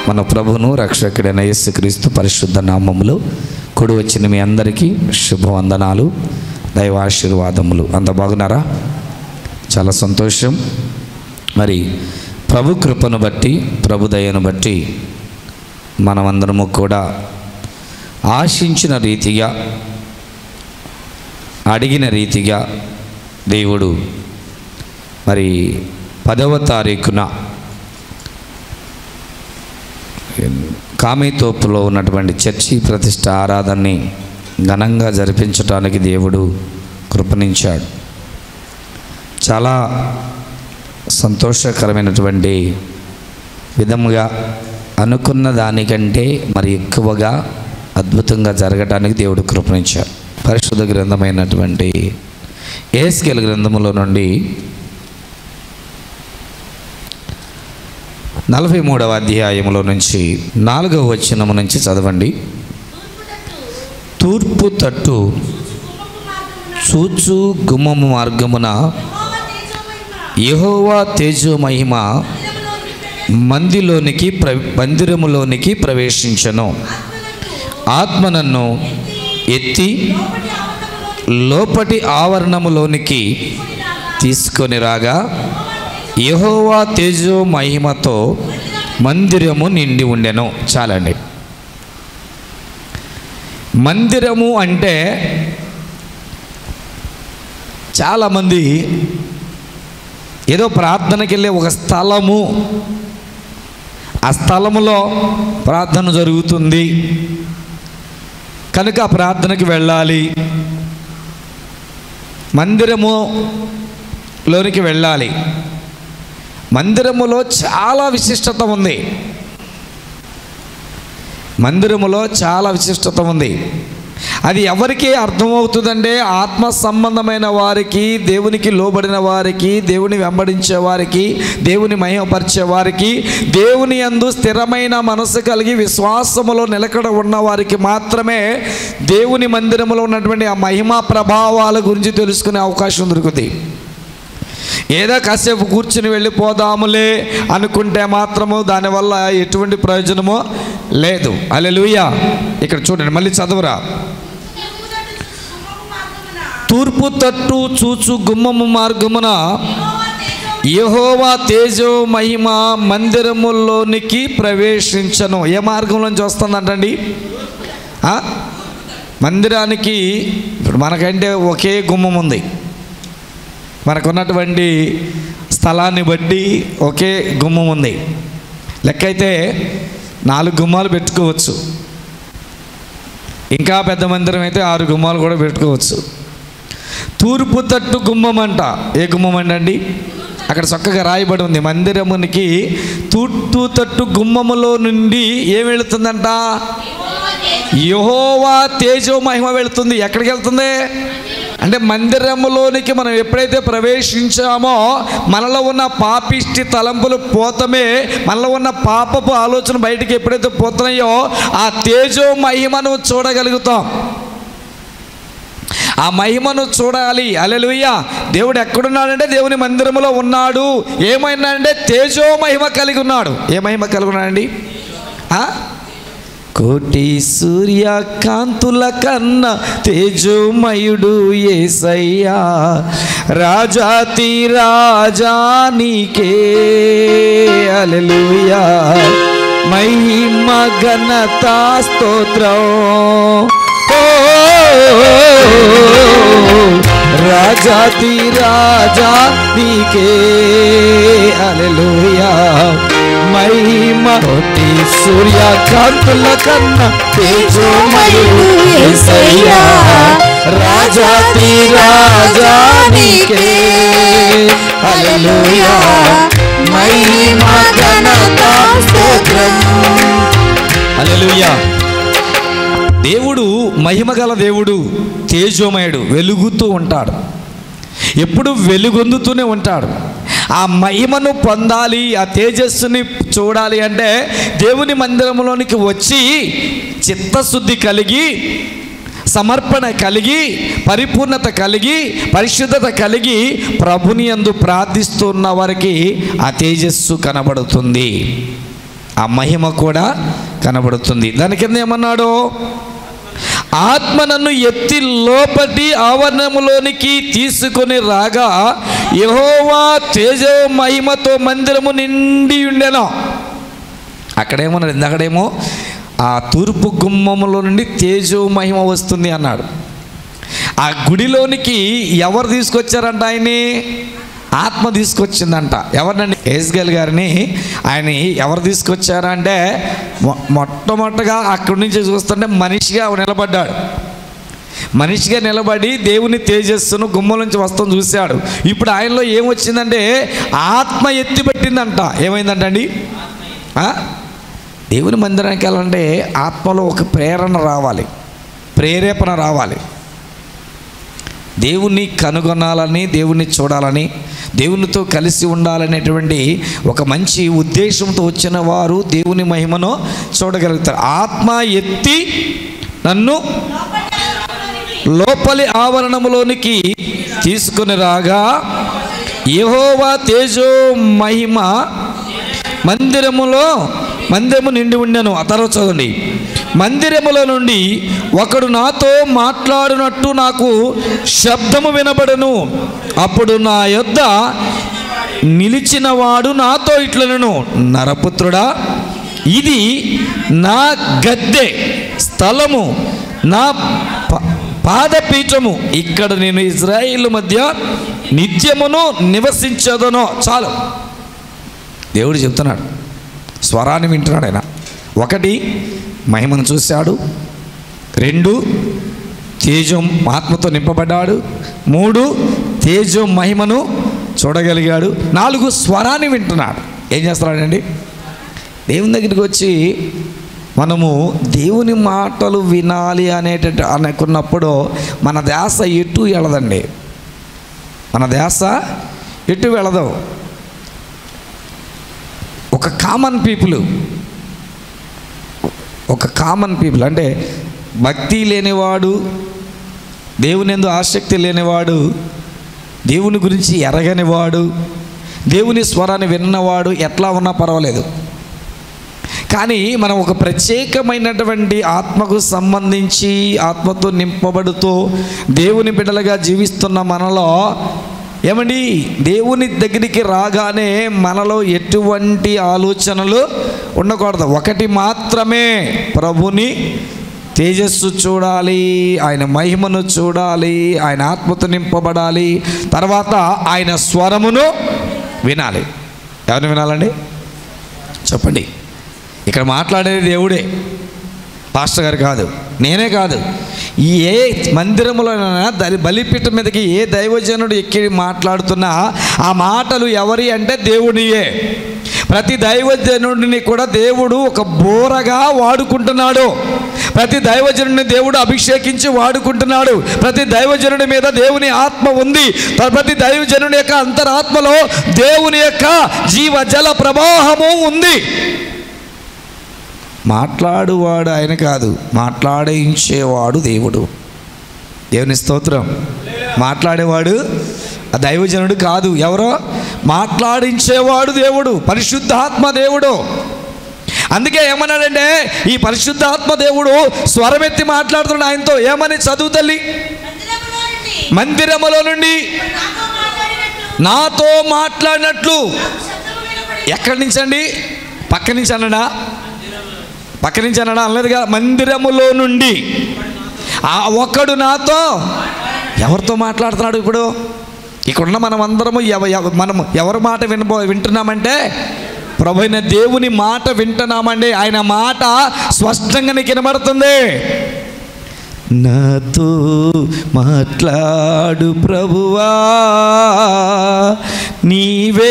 మన ప్రభును రక్షకుడైన యేసుక్రీస్తు పరిశుద్ధ నామములు కుడి వచ్చిన మీ అందరికీ శుభవందనాలు దైవాశీర్వాదములు అంత బాగున్నారా చాలా సంతోషం మరి ప్రభు కృపను బట్టి ప్రభు దయను బట్టి మనమందరము కూడా ఆశించిన రీతిగా అడిగిన రీతిగా దేవుడు మరి పదవ తారీఖున కామేతోపులో ఉన్నటువంటి చర్చి ప్రతిష్ట ఆరాధనని ఘనంగా జరిపించడానికి దేవుడు కృపణించాడు చాలా సంతోషకరమైనటువంటి విధముగా అనుకున్న దానికంటే మరి ఎక్కువగా అద్భుతంగా జరగడానికి దేవుడు కృపణించాడు పరిశుద్ధ గ్రంథమైనటువంటి ఏస్కెల్ గ్రంథములో నుండి నలభై మూడవ అధ్యాయములో నుంచి నాలుగవ వచనము నుంచి చదవండి తూర్పు తట్టు చూచు గుమ్మము మార్గమున యెహోవా తేజో మహిమ మందిలోనికి ప్ర మందిరములోనికి ప్రవేశించను ఆత్మనన్ను ఎత్తి లోపటి ఆవరణములోనికి తీసుకొని రాగా యెహోవా తేజో మహిమతో మందిరము నిండి ఉండెను చాలండి మందిరము అంటే చాలామంది ఏదో ప్రార్థనకి వెళ్ళే ఒక స్థలము ఆ స్థలములో ప్రార్థన జరుగుతుంది కనుక ఆ ప్రార్థనకి వెళ్ళాలి మందిరములోనికి వెళ్ళాలి మందిరములో చాలా విశిష్టత ఉంది మందిరములో చాలా విశిష్టత ఉంది అది ఎవరికి అర్థమవుతుందంటే ఆత్మ సంబంధమైన వారికి దేవునికి లోబడిన వారికి దేవుని వెంబడించే వారికి దేవుని మహిమపరిచే వారికి దేవుని యందు స్థిరమైన మనసు కలిగి విశ్వాసములో నిలకడ ఉన్న వారికి మాత్రమే దేవుని మందిరములో ఉన్నటువంటి ఆ మహిమా ప్రభావాల గురించి తెలుసుకునే అవకాశం దొరుకుతుంది ఏదో కాసేపు కూర్చుని వెళ్ళిపోదాములే అనుకుంటే మాత్రము దానివల్ల ఎటువంటి ప్రయోజనమో లేదు అలెలుయ్య ఇక్కడ చూడండి మళ్ళీ చదువురా తూర్పు తట్టు చూచు గుమ్మము మార్గమున యహోవా తేజో మహిమ మందిరములోనికి ప్రవేశించను ఏ మార్గంలోంచి వస్తుందంటండి ఆ? మందిరానికి ఇప్పుడు మనకంటే ఒకే గుమ్మం ఉంది మనకున్నటువంటి స్థలాన్ని బట్టి ఒకే గుమ్మం ఉంది లెక్క అయితే నాలుగు గుమ్మాలు పెట్టుకోవచ్చు ఇంకా పెద్ద మందిరం అయితే ఆరు గుమ్మాలు కూడా పెట్టుకోవచ్చు తూర్పు తట్టు గుమ్మం అంట ఏ గుమ్మం అండి అక్కడ చక్కగా రాయబడి ఉంది మందిరమునికి తూర్పు తట్టు గుమ్మములో నుండి ఏం వెళుతుందంట యహోవా తేజో మహిమ వెళుతుంది ఎక్కడికి వెళ్తుంది అంటే మందిరములోనికి మనం ఎప్పుడైతే ప్రవేశించామో మనలో ఉన్న పాపిష్టి తలంపులు పోతమే మనలో ఉన్న పాపపు ఆలోచన బయటికి ఎప్పుడైతే పోతున్నాయో ఆ తేజో మహిమను చూడగలుగుతాం ఆ మహిమను చూడాలి అలెలుయ్య దేవుడు ఎక్కడున్నాడంటే దేవుని మందిరములో ఉన్నాడు ఏమైనాడంటే తేజో మహిమ కలిగి ఉన్నాడు ఏ మహిమ కలిగి ఉన్నాడండి ఆ? కోటి సూర్యకాంతుల కన్నా తేజోమయుడు ఏసయ్యా రాజాతి రాజానికే అలెలుయా మహిమ ఘనత స్తోత్రం ఓ రాజాతి రాజా నీకే అలెలుయా మహిమ కోటి సూర్యకాంతుల కన్నా తేజోమయుడు యేసయ్యా రాజాతి రాజా నీకే హల్లెలూయా మహిమ ఘనత స్తోత్రం హల్లెలూయా దేవుడు మహిమగల దేవుడు తేజోమయుడు వెలుగుతూ ఉంటాడు ఎప్పుడు వెలుగొందుతూనే ఉంటాడు ఆ మహిమను పొందాలి ఆ తేజస్సుని చూడాలి అంటే దేవుని మందిరంలోనికి వచ్చి చిత్తశుద్ధి కలిగి సమర్పణ కలిగి పరిపూర్ణత కలిగి పరిశుద్ధత కలిగి ప్రభుని యందు ప్రార్థిస్తున్న వారికి ఆ తేజస్సు కనబడుతుంది ఆ మహిమ కూడా కనబడుతుంది దాని కింద ఏమన్నాడు ఆత్మ నన్ను ఎత్తి లోపటి ఆవరణములోనికి తీసుకొని రాగా యహోవా తేజ మహిమతో మందిరము నిండి ఉండెను అక్కడేమో ఇందక్కడేమో ఆ తూర్పు గుమ్మములో నుండి తేజో మహిమ వస్తుంది అన్నాడు ఆ గుడిలోనికి ఎవరు తీసుకొచ్చారంట ఆయన్ని ఆత్మ తీసుకొచ్చిందంట ఎవరినండి ఏజ్గల్ గారిని ఆయన ఎవరు తీసుకొచ్చారంటే మొ- మొట్టమొదటగా అక్కడి నుంచి చూస్తుంటే మనిషిగా నిలబడ్డాడు మనిషిగా నిలబడి దేవుని తేజస్సును గుమ్మం నుంచి వస్తాం చూశాడు ఇప్పుడు ఆయనలో ఏమొచ్చిందంటే ఆత్మ ఎత్తిపెట్టిందంట ఏమైందంటండి ఆ? దేవుని మందిరానికి వెళ్ళాలంటే ఆత్మలో ఒక ప్రేరణ రావాలి ప్రేరేపణ రావాలి దేవుణ్ణి కనుగొనాలని దేవుణ్ణి చూడాలని దేవునితో కలిసి ఉండాలనేటువంటి ఒక మంచి ఉద్దేశంతో వచ్చిన వారు దేవుని మహిమను చూడగలుగుతారు ఆత్మ ఎత్తి నన్ను లోపలి ఆవరణములోనికి తీసుకుని రాగా యెహోవా తేజో మహిమ మందిరములో మందిరము నిండి ఉండెను ఆ తర్వాత చదవండి మందిరములో నుండి ఒకడు నాతో మాట్లాడినట్టు నాకు శబ్దము వినబడను అప్పుడు నా యొద్ద నిలిచినవాడు నాతో ఇట్లనను నరపుత్రుడా ఇది నా గద్దె స్థలము నా ప- పాదపీఠము ఇక్కడ నేను ఇజ్రాయిల్ మధ్య నిత్యమును నివసించదనో చాలు దేవుడు చెప్తున్నాడు స్వరాన్ని వింటున్నాడు ఆయన ఒకటి మహిమను చూశాడు రెండు తేజం ఆత్మతో నింపబడ్డాడు మూడు తేజం మహిమను చూడగలిగాడు నాలుగు స్వరాన్ని వింటున్నాడు ఏం చేస్తున్నాడండి దేవుని దగ్గరికి వచ్చి మనము దేవుని మాటలు వినాలి అనేటట్టు అనుకున్నప్పుడు మన ధ్యాస ఎటు వెళ్ళదండి మన ధ్యాస ఎటు వెళ్ళదు ఒక కామన్ పీపుల్ ఒక కామన్ పీపుల్ అంటే భక్తి లేనివాడు దేవుని ఎందు ఆసక్తి లేనివాడు దేవుని గురించి ఎరగనివాడు దేవుని స్వరాన్ని విన్నవాడు ఎట్లా ఉన్నా పర్వాలేదు కానీ మనం ఒక ప్రత్యేకమైనటువంటి ఆత్మకు సంబంధించి ఆత్మతో నింపబడుతూ దేవుని బిడ్డలుగా జీవిస్తున్న మనలో ఏమండి దేవుని దగ్గరికి రాగానే మనలో ఎటువంటి ఆలోచనలు ఉండకూడదు ఒకటి మాత్రమే ప్రభుని తేజస్సు చూడాలి ఆయన మహిమను చూడాలి ఆయన ఆత్మతో నింపబడాలి తర్వాత ఆయన స్వరమును వినాలి ఎవరిని వినాలండి చెప్పండి ఇక్కడ మాట్లాడేది దేవుడే పాస్టర్ గారు కాదు నేనే కాదు ఈ ఏ మందిరంలోనైనా దలి బలిపీఠం మీదకి ఏ దైవజనుడు ఎక్కి మాట్లాడుతున్నా ఆ మాటలు ఎవరి అంటే దేవునియే ప్రతి దైవజనుడిని కూడా దేవుడు ఒక బోరగా వాడుకుంటున్నాడు ప్రతి దైవజనుడిని దేవుడు అభిషేకించి వాడుకుంటున్నాడు ప్రతి దైవజనుడి మీద దేవుని ఆత్మ ఉంది ప్రతి దైవజనుడి యొక్క అంతరాత్మలో దేవుని యొక్క జీవ జల ప్రవాహము ఉంది మాట్లాడువాడు ఆయన కాదు మాట్లాడించేవాడు దేవుడు దేవుని స్తోత్రం మాట్లాడేవాడు ఆ దైవజనుడు కాదు ఎవరో మాట్లాడించేవాడు దేవుడు పరిశుద్ధాత్మ దేవుడు అందుకే ఏమన్నాడంటే ఈ పరిశుద్ధాత్మ దేవుడు స్వరమెత్తి మాట్లాడుతున్నాడు ఆయనతో ఏమని చదువు తల్లి మందిరములో నుండి మందిరములో నుండి నాతో నాతో మాట్లాడినట్టు మాట్లాడినట్లు శబ్దము వినపడి ఎక్కడి నుంచి అండి పక్క నుంచి అన్నాడా పక్క నుంచి అన్నాడా అనలేదుగా మందిరములో నుండి ఆ ఒక్కడు నాతో ఎవరితో మాట్లాడుతున్నాడు ఇప్పుడు ఇక్కడున్న మనం అందరము ఎవ ఎవ- మనము ఎవరి మాట వినబో వింటున్నామంటే ప్రభు అయిన దేవుని మాట వింటున్నామండి ఆయన మాట స్పష్టంగా నీకు వినబడుతుంది నాతో మాట్లాడు ప్రభువా నీవే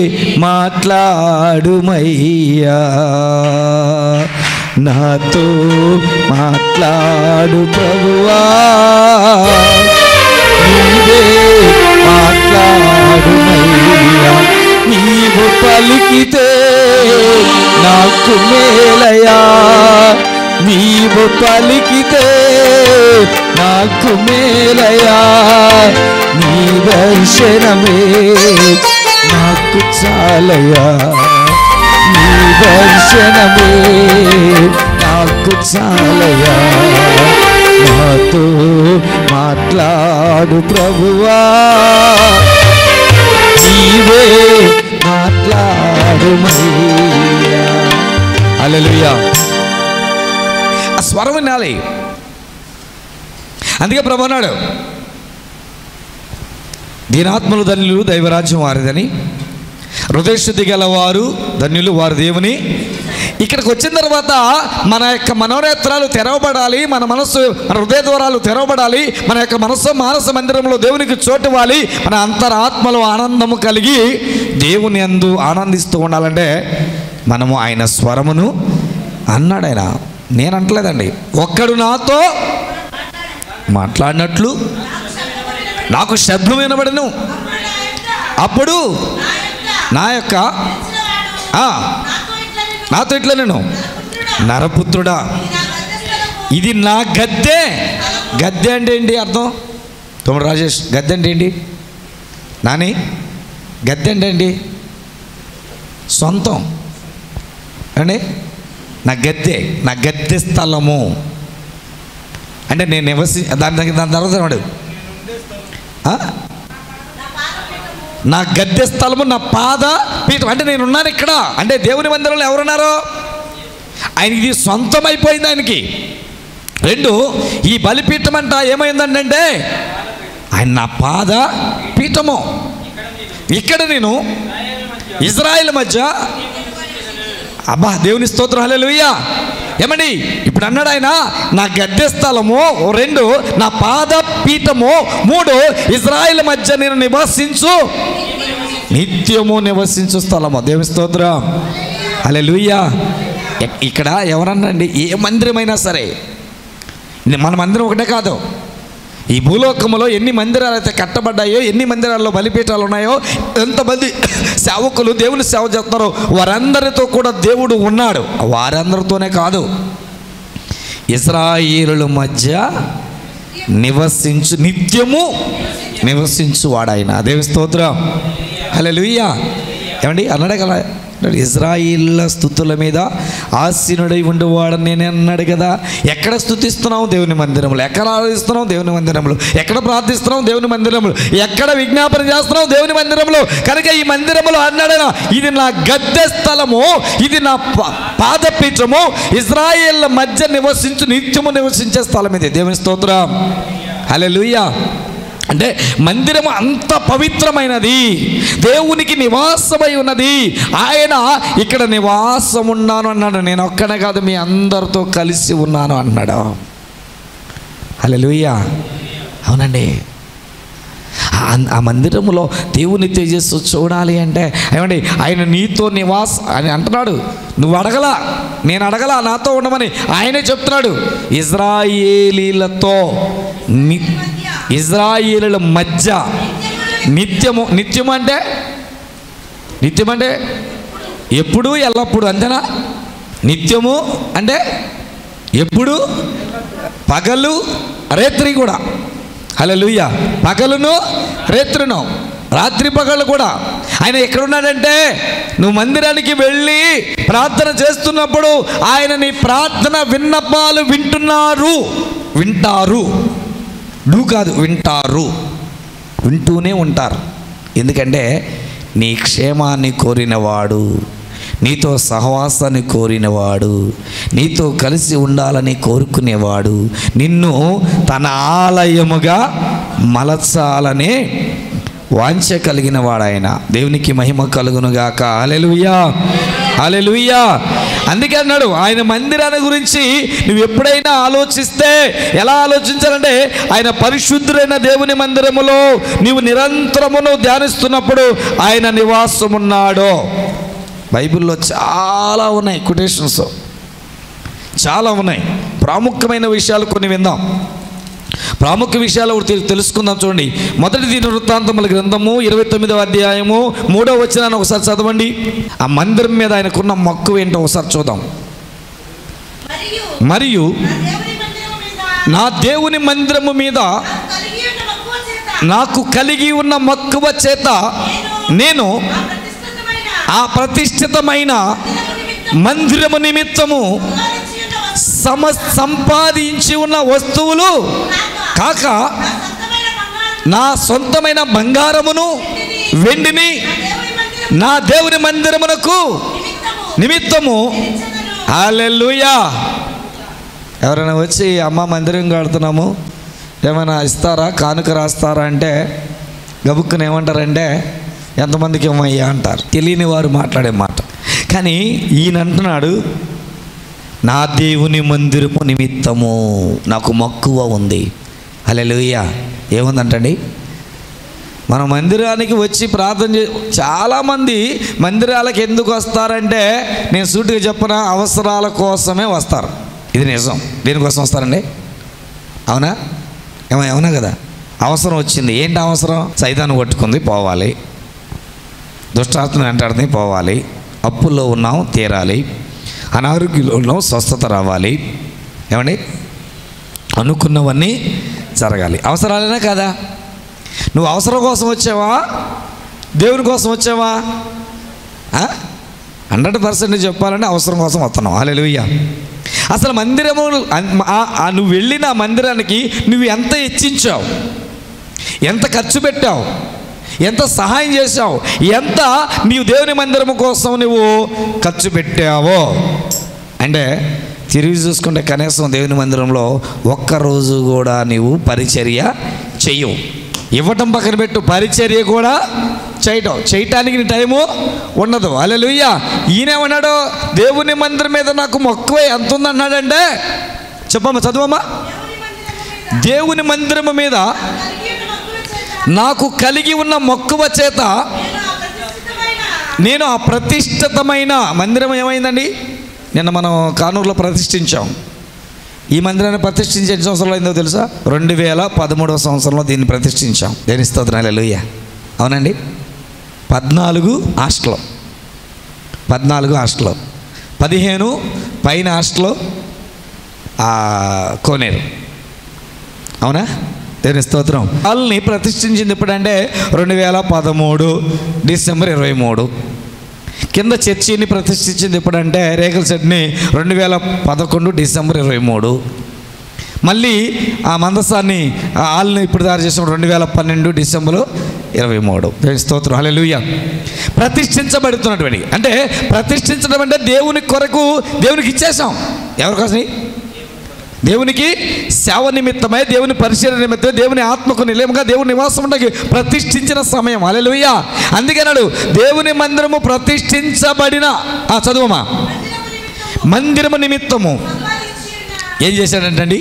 మాట్లాడుమయ్యా నాతో మాట్లాడు ప్రభువా నీవే మాట్లాడుమయ్యా నీవు పలికితే నాకు మేలయా నీవు పలికితే నాకు మేలయా నీ దర్శనమే నాకు చాలయా నీ దర్శనమే నాకు చాలయా నాతో మాట్లాడు ప్రభువా నీవే మాట్లాడుమయ్యా హల్లెలూయా ఆ స్వరం వినాలి అందుకే ప్రభు అన్నాడు దీనాత్మలు ధన్యులు దైవరాజ్యం వారిదని హృదయశుద్ధి గలవారు ధన్యులు వారు దేవుని ఇక్కడికి వచ్చిన తర్వాత మన యొక్క మనోనేత్రాలు తెరవబడాలి మన మనస్సు మన హృదయ ద్వారాలు తెరవబడాలి మన యొక్క మనస్సు మానస మందిరంలో దేవునికి చోటు ఇవ్వాలి మన అంతరాత్మలో ఆనందము కలిగి దేవుని అందు ఆనందిస్తూ ఉండాలంటే మనము ఆయన స్వరమును అన్నాడు ఆయన నేను అంటలేదండి ఒక్కడు నాతో మాట్లాడినట్లు నాకు శబ్దం వినబడను అప్పుడు నా యొక్క ఆ, నాతో ఇట్లా నేను నరపుత్రుడా ఇది నా గద్దె గద్దె అంటే ఏంటి అర్థం తమ్ముడు రాజేష్ గద్దె అంటే ఏంటి నాని గద్దె అంటే ఏంటి సొంతం అండి నా గద్దె నా గద్దె స్థలము అంటే నేను నివసి దాని దగ్గర దాని తర్వాత ఏమన్నాడు? ఆ? నా గద్దె స్థలము నా పాద పీఠం అంటే నేను ఉన్నాను ఇక్కడ అంటే దేవుని మందిరంలో ఎవరున్నారు ఆయనకి ఇది సొంతం అయిపోయింది ఆయనకి రెండు ఈ బలిపీఠం అంట ఏమైందంటే ఆయన నా పాద పీఠము ఇక్కడ నేను ఇజ్రాయెల్ మధ్య అబ్బా దేవుని స్తోత్రం హల్లెలూయా ఏమండి ఇప్పుడు అన్నాడు ఆయన నా గద్దె స్థలము ఓ రెండు నా పాద పీఠము మూడు ఇజ్రాయెల్ మధ్య నేను నివసించు నిత్యము నివసించు స్థలము దేవుని స్తోత్రం హల్లెలూయా ఇక్- ఇక్కడ ఎవరన్నాండి ఏ మందిరమైనా సరే ఇది మన మందిరం ఒకటే కాదు ఈ భూలోకములో ఎన్ని మందిరాలు అయితే కట్టబడ్డాయో ఎన్ని మందిరాల్లో బలిపీఠాలు ఉన్నాయో ఎంతమంది సేవకులు దేవుని సేవ చేస్తున్నారో వారందరితో కూడా దేవుడు ఉన్నాడు వారందరితోనే కాదు ఇజ్రాయిలుల మధ్య నివసించు నిత్యము నివసించు వాడాయన దేవి స్తోత్రం హలో ఏమండి అన్నాడు కదా ఇజ్రాయిల్ స్థుతుల మీద ఆసీనుడై ఉండేవాడని నేను అన్నాడు కదా ఎక్కడ స్థుతిస్తున్నాం దేవుని మందిరంలో ఎక్కడ ఆరాధిస్తున్నాం దేవుని మందిరంలో ఎక్కడ ప్రార్థిస్తున్నాం దేవుని మందిరంలో ఎక్కడ విజ్ఞాపన చేస్తున్నాం దేవుని మందిరంలో కనుక ఈ మందిరంలో అన్నాడు ఆయన, ఇది నా గద్దె స్థలము ఇది నా పా- పాదపీఠము ఇజ్రాయేళ్ల మధ్య నివసించు నిత్యము నివసించే స్థలం ఇది దేవుని స్తోత్రం హల్లెలూయా అంటే మందిరం అంత పవిత్రమైనది దేవునికి నివాసమై ఉన్నది ఆయన ఇక్కడ నివాసం ఉన్నాను అన్నాడు నేను ఒక్కనే కాదు మీ అందరితో కలిసి ఉన్నాను అన్నాడు హల్లెలూయా అవునండి ఆ- ఆ మందిరంలో దేవుని తేజస్సు చూడాలి అంటే ఏమండి ఆయన నీతో నివాస అని అంటున్నాడు నువ్వు అడగలా నేను అడగలా నాతో ఉండమని ఆయనే చెప్తున్నాడు ఇజ్రాయేలీలతో ని ఇజ్రాయేలుల మధ్య నిత్యము నిత్యం అంటే నిత్యం అంటే ఎప్పుడు ఎల్లప్పుడు అంతేనా నిత్యము అంటే ఎప్పుడు పగలు రేత్రి కూడా హల్లెలూయా పగలును రేత్రును రాత్రి పగలు కూడా ఆయన ఎక్కడున్నాడంటే నువ్వు మందిరానికి వెళ్ళి ప్రార్థన చేస్తున్నప్పుడు ఆయన నీ ప్రార్థన విన్నపాలు వింటున్నారు వింటారు డూ కాదు వింటారు వింటూనే ఉంటారు ఎందుకంటే నీ క్షేమాన్ని కోరినవాడు నీతో సహవాసాన్ని కోరినవాడు నీతో కలిసి ఉండాలని కోరుకునేవాడు నిన్ను తన ఆలయముగా మలచాలనే వాంఛ కలిగిన వాడాయన దేవునికి మహిమ కలుగునుగాక అలెలుయ్యా అలెలుయ్యా అందుకే అన్నాడు ఆయన మందిరాన్ని గురించి నువ్వు ఎప్పుడైనా ఆలోచిస్తే ఎలా ఆలోచించాలంటే ఆయన పరిశుద్ధుడైన దేవుని మందిరములో నీవు నిరంతరమును ధ్యానిస్తున్నప్పుడు ఆయన నివాసమున్నాడు బైబిల్లో చాలా ఉన్నాయి కొటేషన్స్ చాలా ఉన్నాయి ప్రాముఖ్యమైన విషయాలు కొన్ని విందాం ప్రాముఖ్య విషయాలు ఒకటి తెలు- తెలుసుకుందాం చూడండి మొదటి దీని వృత్తాంతముల గ్రంథము ఇరవై తొమ్మిదవ అధ్యాయము మూడవ వచనాన్ని ఒకసారి చదవండి ఆ మందిరం మీద ఆయనకున్న మక్కువ ఏంటో ఒకసారి చూద్దాం మరియు మరియు నా దేవుని మందిరము మీద నా దేవుని మందిరము మీద కలిగి ఉన్న మక్కువ చేత నాకు కలిగి ఉన్న మక్కువ చేత నేను ఆ ప్రతిష్ఠితమైన ఆ ప్రతిష్ఠితమైన దినము మందిరము నిమిత్తము సంపాదించి ఉన్న వస్తువు సమ సంపాదించి ఉన్న వస్తువులు కాక కాక నా సొంతమైన నా సొంతమైన బంగారం బంగారమును వెండిని నా దేవుని నా దేవుని మందిరం మందిరమునకు నిమిత్తము నిమిత్తము ఇచ్చదను. హల్లెలూయా ఎవరైనా వచ్చి అమ్మ మందిరం కడుతున్నాము ఏమైనా ఇస్తారా కానుక రాస్తారా అంటే గబుక్కుని ఏమంటారంటే ఎంతమందికి ఏమయ్యా అంటారు తెలియని వారు మాట్లాడే మాట కానీ ఈయన అంటున్నాడు నా దేవుని మందిరము నిమిత్తము నాకు మక్కువ ఉంది హల్లెలూయా ఏముందంటండి మన మందిరానికి వచ్చి ప్రార్థన చే చాలామంది మందిరాలకు ఎందుకు వస్తారంటే నేను సూటిగా చెప్పిన అవసరాల కోసమే వస్తారు ఇది నిజం దేనికోసం వస్తారండి అవునా ఏమో అవునా కదా అవసరం వచ్చింది ఏంటి అవసరం సైతాన్ని కొట్టుకుంది పోవాలి దుష్టార్థం వెంటాడుతుంది పోవాలి అప్పుల్లో ఉన్నాం తీరాలి అనారోగ్యంలో ఉన్నాం స్వస్థత రావాలి ఏమండి అనుకున్నవన్నీ జరగాలి అవసరాలేనా కదా నువ్వు అవసరం కోసం వచ్చావా దేవుని కోసం వచ్చావా హండ్రెడ్ పర్సెంట్ చెప్పాలంటే అవసరం కోసం వస్తున్నావు అలెలుయ్య అసలు మందిరము అన్- ఆ- ఆ నువ్వు వెళ్ళిన మందిరానికి నువ్వు ఎంత హెచ్చించావు ఎంత ఖర్చు పెట్టావు ఎంత సహాయం చేశావు ఎంత నీవు దేవుని మందిరము కోసం నువ్వు ఖర్చు పెట్టావో అంటే తిరిగి చూసుకుంటే కనీసం దేవుని మందిరంలో ఒక్కరోజు కూడా నీవు పరిచర్య చెయ్యవు ఇవ్వటం పక్కన పెట్టు పరిచర్య కూడా చేయటం చేయటానికి నీ టైము ఉండదు అలెలుయ్య ఈయనేమన్నాడు దేవుని మందిరం మీద నాకు మక్కువ ఎంత ఉందన్నాడంటే చెప్పమ్మా చదువమ్మా దేవుని మందిరము మీద నాకు కలిగి కలిగి ఉన్న మక్కువ చేత ఉన్న మక్కువ చేత నేను ఆ ప్రతిష్ఠితమైన నేను ఆ ప్రతిష్ఠితమైన మందిరం ఏమైందండి నిన్న మనం కానూరులో ప్రతిష్ఠించాం ఈ మందిరాన్ని ప్రతిష్ఠించి ఎన్ని సంవత్సరాలు అయిందో తెలుసా రెండు వేల పదమూడవ సంవత్సరంలో దీన్ని ప్రతిష్ఠించాం దేని స్తోత్రాలు లూయ అవునండి పద్నాలుగు హాస్టల్ పద్నాలుగు హాస్టల్ పదిహేను పైన హాస్టల్ కోనేరు అవునా దేవుని స్తోత్రం వాళ్ళని ప్రతిష్ఠించింది ఎప్పుడంటే రెండు వేల పదమూడు డిసెంబర్ ఇరవై మూడు కింద చర్చిని ప్రతిష్ఠించింది ఎప్పుడంటే రేకుల సెట్ని రెండు వేల పదకొండు డిసెంబర్ ఇరవై మూడు మళ్ళీ ఆ మందసాన్ని ఆ హాల్ని ఇప్పుడు తయారు చేసిన రెండు వేల పన్నెండు డిసెంబర్ ఇరవై మూడు దేవుని స్తోత్రం హల్లెలూయా ప్రతిష్ఠించబడుతున్నటువంటి అంటే ప్రతిష్ఠించడం అంటే దేవుని కొరకు దేవునికి ఇచ్చేసాం ఎవరికోసం దేవునికి సేవ నిమిత్తమై దేవుని పరిశీలన నిమిత్తమై దేవుని ఆత్మకు నిలయముగా దేవుని నివాసం ఉండకి ప్రతిష్ఠించిన సమయం అలెలుయ్య అందుకన్నాడు దేవుని మందిరము ప్రతిష్ఠించబడిన ఆ చదువమా మందిరము నిమిత్తము సంపాదించి ఉన్న ఏం చేశాడంటండి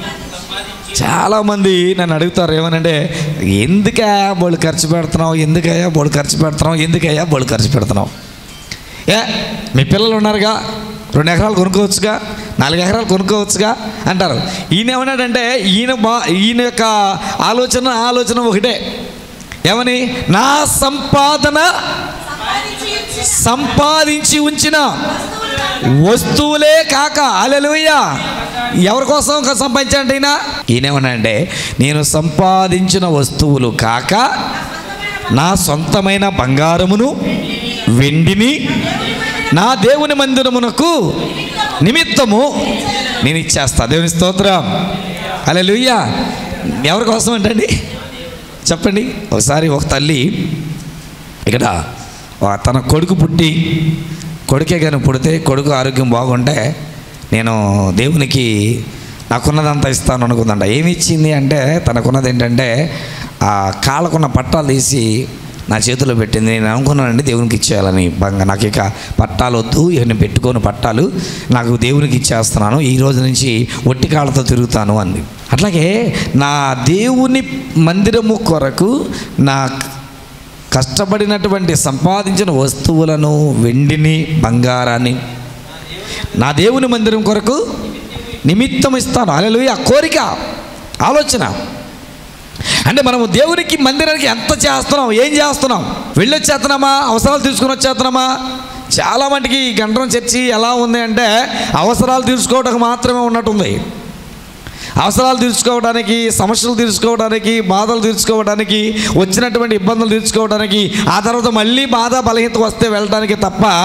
చాలామంది నన్ను అడుగుతారు ఏమనంటే ఎందుకయ్యా బోళ్ళు ఖర్చు పెడుతున్నావు ఎందుకయ్యా బోళ్ళు ఖర్చు పెడుతున్నావు ఎందుకయ్యా బోళ్ళు ఖర్చు పెడుతున్నావు ఏ మీ పిల్లలు ఉన్నారుగా రెండు ఎకరాలు కొనుక్కోవచ్చుగా నాలుగు ఎకరాలు కొనుక్కోవచ్చుగా అంటారు ఈయన ఏమన్నాడంటే ఈయన బా ఈయన యొక్క ఆలోచన ఆలోచన ఒకటే ఏమని నా సంపాదన సంపాదించి ఇచ్చిన సంపాదించి ఉంచిన వస్తువులు వస్తువులే కాక అలెలుయ్య ఎవరి కోసం క- సంపాదించాడంటే ఈయన ఈయనేమనంటే నేను సంపాదించిన వస్తువులు కాక నా సొంతమైన బంగారమును వెండిని నా దేవుని మందిరమునకు నిమిత్తము నేను ఇచ్చేస్తా దేవుని స్తోత్రం అలెలుయ్య ఎవరి కోసం అంటండి చెప్పండి ఒకసారి ఒక తల్లి ఇక్కడ ఆ తన కొడుకు పుట్టి కొడుకే కానీ పుడితే కొడుకు ఆరోగ్యం బాగుంటే నేను దేవునికి నాకున్నదంతా ఇస్తాను అనుకుందంట ఏమి ఇచ్చింది అంటే తనకున్నది ఏంటంటే ఆ కాళ్ళకున్న పట్టాలు తీసి నా చేతిలో పెట్టింది నేను అనుకున్నానండి దేవునికి ఇచ్చేయాలని బంగ నాకు ఇక పట్టాలు వద్దు ఇవన్నీ పెట్టుకొని పట్టాలు నాకు దేవునికి ఇచ్చేస్తున్నాను ఈ రోజు నుంచి ఒట్టి కాళ్ళతో తిరుగుతాను అంది అట్లాగే నా దేవుని మందిరము కొరకు నా కష్టపడినటువంటి సంపాదించిన వస్తువులను వెండిని బంగారాన్ని నా దేవుని మందిరం కొరకు నిమిత్తం ఇస్తాను అలెలుయ కోరిక ఆలోచన అంటే మనము దేవునికి మందిరానికి ఎంత చేస్తున్నాం ఏం చేస్తున్నాం వెళ్ళొచ్చేస్తున్నామా అవసరాలు తీసుకుని వచ్చేస్తున్నామా చాలా మటుకి ఈ గంటం చర్చి ఎలా ఉంది అంటే అవసరాలు తీర్చుకోవడానికి మాత్రమే ఉన్నట్టుంది అవసరాలు తీర్చుకోవడానికి సమస్యలు తీర్చుకోవడానికి బాధలు తీర్చుకోవడానికి వచ్చినటువంటి ఇబ్బందులు తీర్చుకోవడానికి ఆ తర్వాత మళ్ళీ బాధ బలహీనత వస్తే వెళ్ళడానికి తప్ప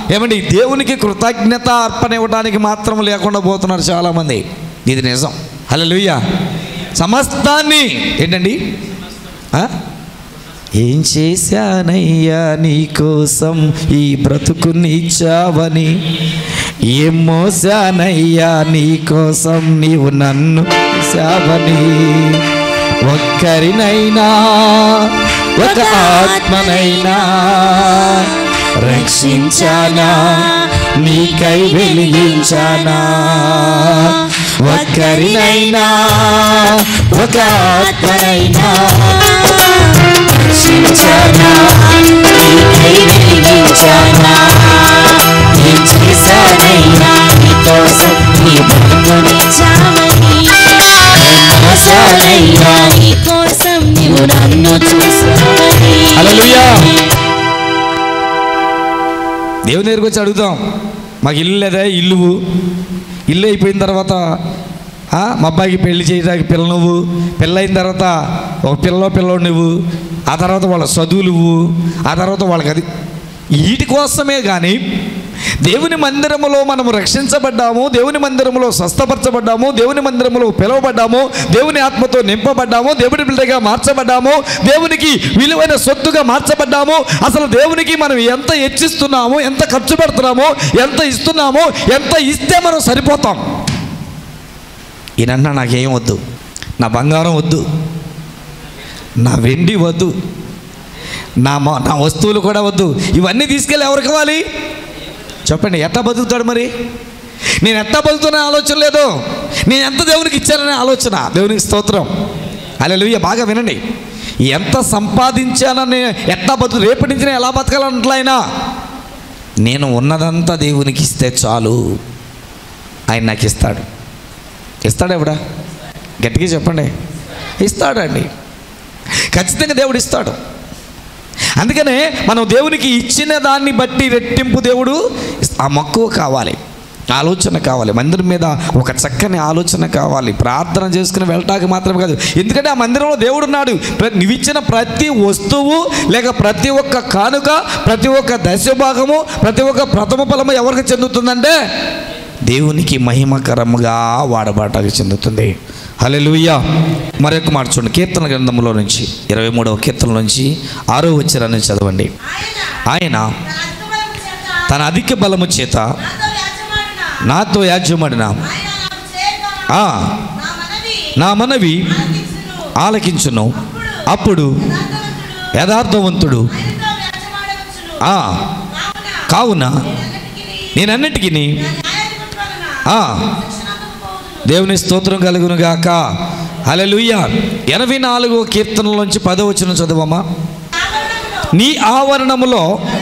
ఏమండి దేవునికి కృతజ్ఞత అర్పణ ఇవ్వడానికి మాత్రం లేకుండా పోతున్నారు చాలామంది ఇది నిజం హలో సమస్తాన్ని ఏంటండి ఆ? ఏం చేశానయ్యా నీకోసం ఈ బ్రతుకునిచ్చావని ఏం మోసానయ్యా నీకోసం నీవు నన్ను చావని ఒక్కరినైనా ఒక ఆత్మనైనా రక్షించానా నీకై వెలిగించానా ఒక్కరినైనా ఒక ఆత్మనైనా రక్షించానా నీకై వెలిగించానా ఏం చేశానైనా నీకోసం నీ మోసానయ్యా కోసం నీవు నన్ను చూసావని హల్లెలూయా. దేవుని దగ్గరికి వచ్చి అడుగుతాం మాకు ఇల్లు లేదా ఇల్లు ఇల్లు అయిపోయిన తర్వాత ఆ, మా అబ్బాయికి పెళ్లి చేయడానికి పిల్ల నువ్వు పెళ్ళైన తర్వాత ఒక పిల్లలో పిల్లోడు నువ్వు ఆ తర్వాత వాళ్ళ చదువులు నువ్వు ఆ తర్వాత వాళ్ళకి అది వీటి కోసమే కానీ దేవుని మందిరములో మనము రక్షించబడ్డాము దేవుని మందిరములో స్వస్థపరచబడ్డాము దేవుని మందిరములో పిలువబడ్డాము దేవుని ఆత్మతో నింపబడ్డాము దేవుని బిడ్డగా మార్చబడ్డాము దేవునికి విలువైన సొత్తుగా మార్చబడ్డాము అసలు దేవునికి మనం ఎంత హెచ్చిస్తున్నాము ఎంత ఖర్చు పెడుతున్నాము ఎంత ఇస్తున్నాము ఎంత ఇస్తే మనం సరిపోతాం ఈయనన్నా నాకేం వద్దు నా బంగారం వద్దు నా వెండి వద్దు నా మ- నా వస్తువులు కూడా వద్దు ఇవన్నీ తీసుకెళ్ళి ఎవరికి ఇవ్వాలి చెప్పండి ఎట్లా బతుకుతాడు మరి నేను ఎట్లా బతుకుతున్న ఆలోచన లేదు నేను ఎంత దేవునికి ఇచ్చాననే ఆలోచన దేవునికి స్తోత్రం అలా బాగా వినండి ఎంత సంపాదించానని ఎట్లా బతు రేపటి నుంచి నేను ఎలా బతకాలంటలైనా నేను ఉన్నదంతా దేవునికి ఇస్తే చాలు ఆయన నాకు ఇస్తాడు ఇస్తాడు ఎవడా గట్టిగా చెప్పండి ఇస్తాడండి ఖచ్చితంగా దేవుడు ఇస్తాడు అందుకనే మనం దేవునికి ఇచ్చిన దాన్ని బట్టి రెట్టింపు దేవుడు ఇస్- ఆ మక్కువ కావాలి ఆలోచన కావాలి మందిరం మీద ఒక చక్కని ఆలోచన కావాలి ప్రార్థన చేసుకుని వెళ్ళటానికి మాత్రమే కాదు ఎందుకంటే ఆ మందిరంలో దేవుడు ఉన్నాడు ప్ర- నువ్విచ్చిన ప్రతి వస్తువు లేక ప్రతి ఒక్క కానుక ప్రతి ఒక్క దశభాగము ప్రతి ఒక్క ప్రథమ ఫలము ఎవరికి చెందుతుందంటే దేవునికి మహిమకరముగా వాడబాటకు చెందుతుంది హల్లెలూయా మరొక మాట చూడండి కీర్తన గ్రంథంలో నుంచి ఇరవై మూడవ కీర్తన నుంచి ఆరో వచ్చిరాన్ని చదవండి ఆయన ఆయన తన అధిక బలము చేత తన అధిక బలము చేత నాతో యాజమాడిన నాతో యాజ్యమడిన ఆయన నాకు చేయగా ఆ, నా మనవి నా మనవి ఆలకించును. ఆలకించును అప్పుడు యథార్థవంతుడు యథార్థవంతుడు ఆయనతో యాజమాడవచ్చును. ఆ కావున కావున నేనన్నిటికిని నేనన్నిటికీ నా న్యాయాధిపతి వలన ఆ, శిక్షణకు పోవుదును. దేవుని స్తోత్రం కలుగును గాక హల్లెలూయ ఎనభై నాలుగో కీర్తనలోంచి పదవచనం చదవమ్మా ఆవరణములో నీ ఆవరణములో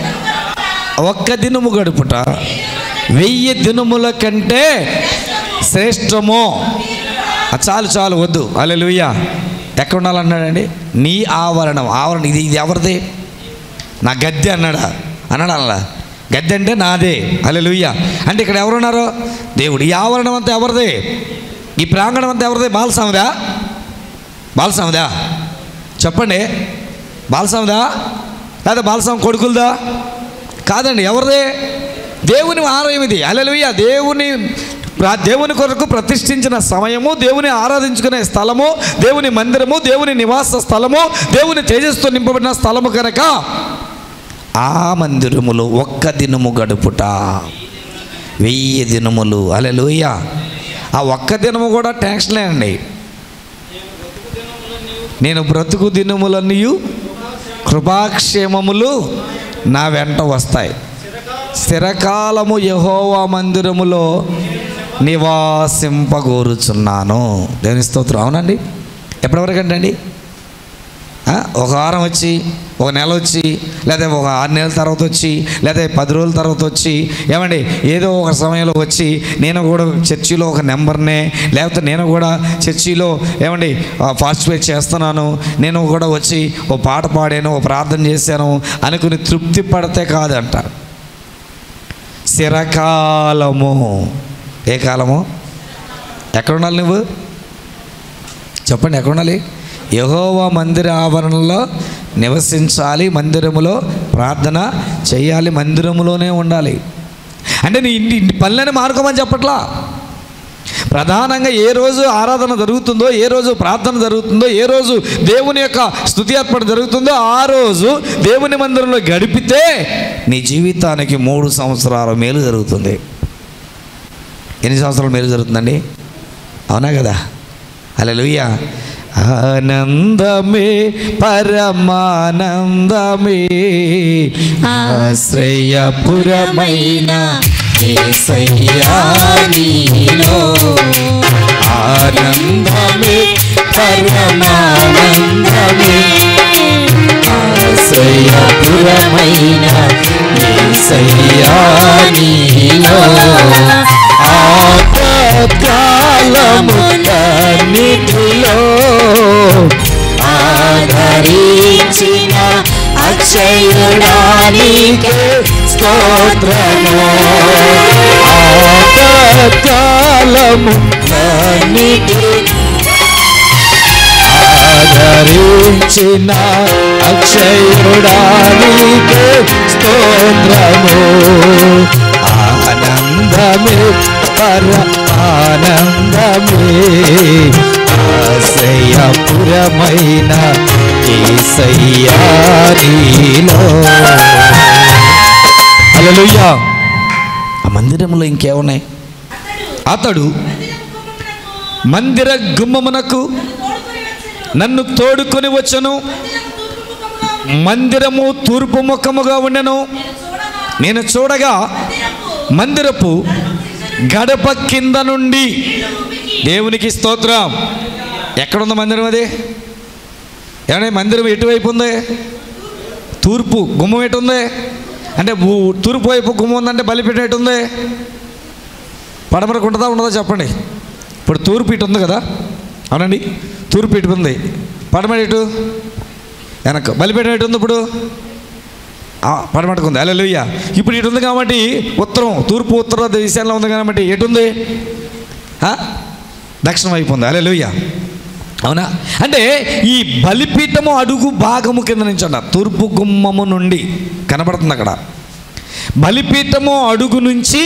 ఒక్క దినము గడుపుట వెయ్యి దినముల కంటే శ్రేష్టమో ఆ, చాలు చాలు వద్దు అలెలుయ్య ఎక్కడ ఉండాలన్నాడండి నీ ఆవరణం ఆవరణ ఇది ఇది ఎవరిది నా గద్దె అన్నాడా అన్నాడు అలా గద్దె అంటే నాదే అలెలుయ్య అంటే ఇక్కడ ఎవరున్నారు దేవుడు ఈ ఆవరణం అంతా ఎవరిది ఈ ప్రాంగణం అంతా ఎవరిది బాలస్వామిదా బాలస్వామిదా చెప్పండి బాలస్వామిదా లేదా బాలస్వామి కొడుకులదా కాదండి ఎవరిది దేవుని ఆలయం ఇది అలెలుయ్య దేవుని ప్రా- దేవుని కొరకు ప్రతిష్ఠించిన సమయము దేవుని ఆరాధించుకునే స్థలము దేవుని మందిరము దేవుని నివాస స్థలము దేవుని తేజస్తో నింపబడిన స్థలము కనుక ఆ మందిరములో ఒక్క దినము గడుపుట వెయ్యి దినములు అలెలుయ్య ఆ ఒక్క దినము కూడా ట్యాక్స్లే అండి నేను బ్రతుకు దినములన్నీ కృపాక్షేమములు నా వెంట వస్తాయి స్థిరకాలము యహోవా మందిరములో నివాసింపగోరుచున్నాను దేవుని స్తోత్రం అవునండి ఎప్పటివరకు అండి ఒక వారం వచ్చి ఒక నెల వచ్చి లేదా ఒక ఆరు నెలల తర్వాత వచ్చి లేదా పది రోజుల తర్వాత వచ్చి ఏమండి ఏదో ఒక సమయంలో వచ్చి నేను కూడా చర్చిలో ఒక నెంబర్నే లేకపోతే నేను కూడా చర్చిలో ఏమండి పార్టిసిపేట్ చేస్తున్నాను నేను కూడా వచ్చి ఓ పాట పాడాను ఓ ప్రార్థన చేశాను అనుకుని తృప్తి పడితే కాదంట స్థిరకాలము ఏ కాలము ఎక్కడ ఉండాలి నువ్వు చెప్పండి ఎక్కడ ఉండాలి యహోవా మందిర ఆవరణలో నివసించాలి మందిరములో ప్రార్థన చేయాలి మందిరములోనే ఉండాలి అంటే నీ ఇంటి పనులని మానుకోమని చెప్పట్లా ప్రధానంగా ఏ రోజు ఆరాధన జరుగుతుందో ఏ రోజు ప్రార్థన జరుగుతుందో ఏ రోజు దేవుని యొక్క స్థుతి అర్పణ జరుగుతుందో ఆ రోజు దేవుని మందిరంలో గడిపితే నీ జీవితానికి మూడు సంవత్సరాల మేలు జరుగుతుంది ఎన్ని సంవత్సరాల మేలు జరుగుతుందండి అవునా కదా అలా ఆనందమే పరమానందమే ఆశ్రయపురమైన యేసయ్యా నీలో ఆనందమే పరమానందమే ఆశ్రయపురమైన యేసయ్యా నీలో ఆపత్కాలములన్నిటిలో ఆదరించిన అక్షయుడానికే స్తోత్రము ఆపత్కాలములన్నిటిలో ఆదరించిన అక్షయుడానికే స్తోత్రము ఆనందమే పర ఆనందమే ఆశ్రయపురమైన ఏసయ్యా నీలో హల్లెలూయా ఆ మందిరంలో ఇంకేమున్నాయి అతడు మందిర గుమ్మమునకు నన్ను తోడుకొని వచ్చను మందిరము తూర్పు ముఖముగా ఉండెను నేను చూడగా మందిరపు గడప కింద నుండి దేవునికి స్తోత్రం ఎక్కడుంది మందిరం అది ఏమన్నా మందిరం ఎటువైపు ఉంది తూర్పు గుమ్మం ఎటు ఉంది అంటే ఊ- తూర్పు వైపు గుమ్మం ఉందంటే బలిపీఠం ఎటు ఉంది పడమరకు ఉంటుందా ఉండదా చెప్పండి ఇప్పుడు తూర్పు ఇటు ఉంది కదా అవునండి తూర్పు ఇటు ఉంది పడమర ఇటు వెనక బలిపీఠం ఎటు ఉంది ఇప్పుడు ఆ, పడమటకు ఉంది అలెలుయ్య ఇప్పుడు ఇటు ఉంది కాబట్టి ఉత్తరం తూర్పు ఉత్తర దిశలో ఉంది కాబట్టి ఎటు ఉంది ఆ? దక్షిణం వైపు ఉంది అలెలుయ్య అవునా అంటే ఈ బలిపీఠము అడుగు భాగము కింద నుంచి అన్న తూర్పు గుమ్మము నుండి కనబడుతుంది అక్కడ బలిపీఠము అడుగు నుంచి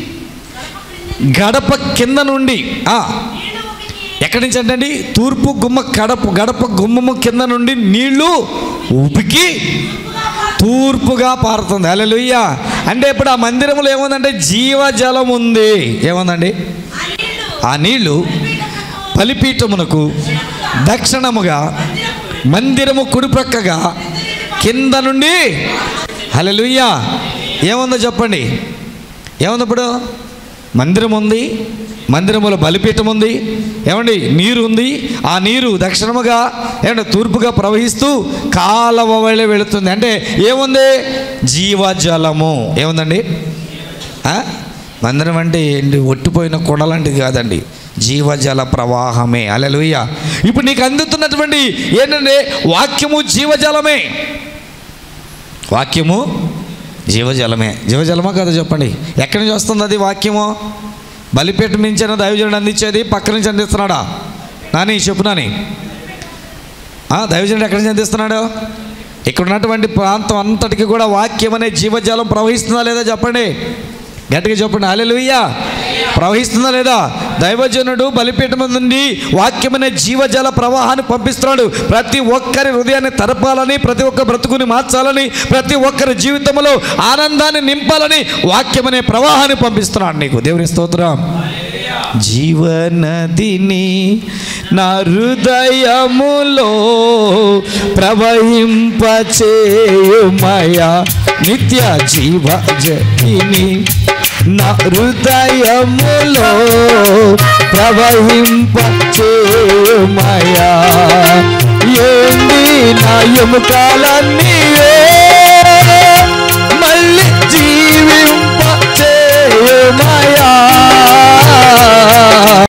గడప కింద నుండి ఆ, ఎక్కడి నుంచి అంటే అండి తూర్పు గుమ్మ గడప గడప గుమ్మము కింద నుండి నీళ్లు ఉబికి తూర్పుగా పారుతుంది అలెలుయ్య అంటే ఇప్పుడు ఆ మందిరంలో ఏముందంటే జీవజలం ఉంది ఏముందండి ఆ నీళ్లు బలిపీఠమునకు దక్షిణముగా మందిరము కుడిప్రక్కగా కింద నుండి హలలుయ్య ఏముందో చెప్పండి ఏముంది ఇప్పుడు మందిరం ఉంది మందిరములో బలిపీఠం ఉంది ఏమండి నీరు ఉంది ఆ నీరు దక్షిణముగా ఏమంటే తూర్పుగా ప్రవహిస్తూ కాలవ వలె వెళుతుంది అంటే ఏముంది జీవజలము ఏముందండి ఆ? మందిరం అంటే ఏంటి ఒట్టిపోయిన కొడలాంటిది కాదండి జీవజల ప్రవాహమే అలెలుయ్య ఇప్పుడు నీకు అందుతున్నటువంటి ఏంటంటే వాక్యము జీవజలమే వాక్యము జీవజలమే జీవజలమా కదా చెప్పండి ఎక్కడి నుంచి వస్తుంది అది వాక్యము బలిపేట నుంచి దైవజనుడు అందించేది పక్క నుంచి అందిస్తున్నాడా నాని చెప్పు నాని ఆ, దైవజనుడు ఎక్కడి నుంచి అందిస్తున్నాడు ఇక్కడ ఉన్నటువంటి ప్రాంతం అంతటికి కూడా వాక్యం అనే జీవజాలం ప్రవహిస్తుందా లేదా చెప్పండి గట్టిగా చెప్పండి అలెలుయ్యా ప్రవహిస్తుందా లేదా దైవజనుడు బలిపీఠం నుండి వాక్యమనే జీవజల ప్రవాహాన్ని పంపిస్తున్నాడు ప్రతి ఒక్కరి హృదయాన్ని తరపాలని ప్రతి ఒక్క బ్రతుకుని మార్చాలని ప్రతి ఒక్కరి జీవితంలో ఆనందాన్ని నింపాలని వాక్యమనే ప్రవాహాన్ని పంపిస్తున్నాడు నీకు దేవుని స్తోత్రం జీవనదిని నా హృదయములో ప్రవహింపచేయుమయా నిత్య జీవ జని నా హృదయములో ప్రవహింపచేయుమయా ఏంది నా ఎముకాలన్నీ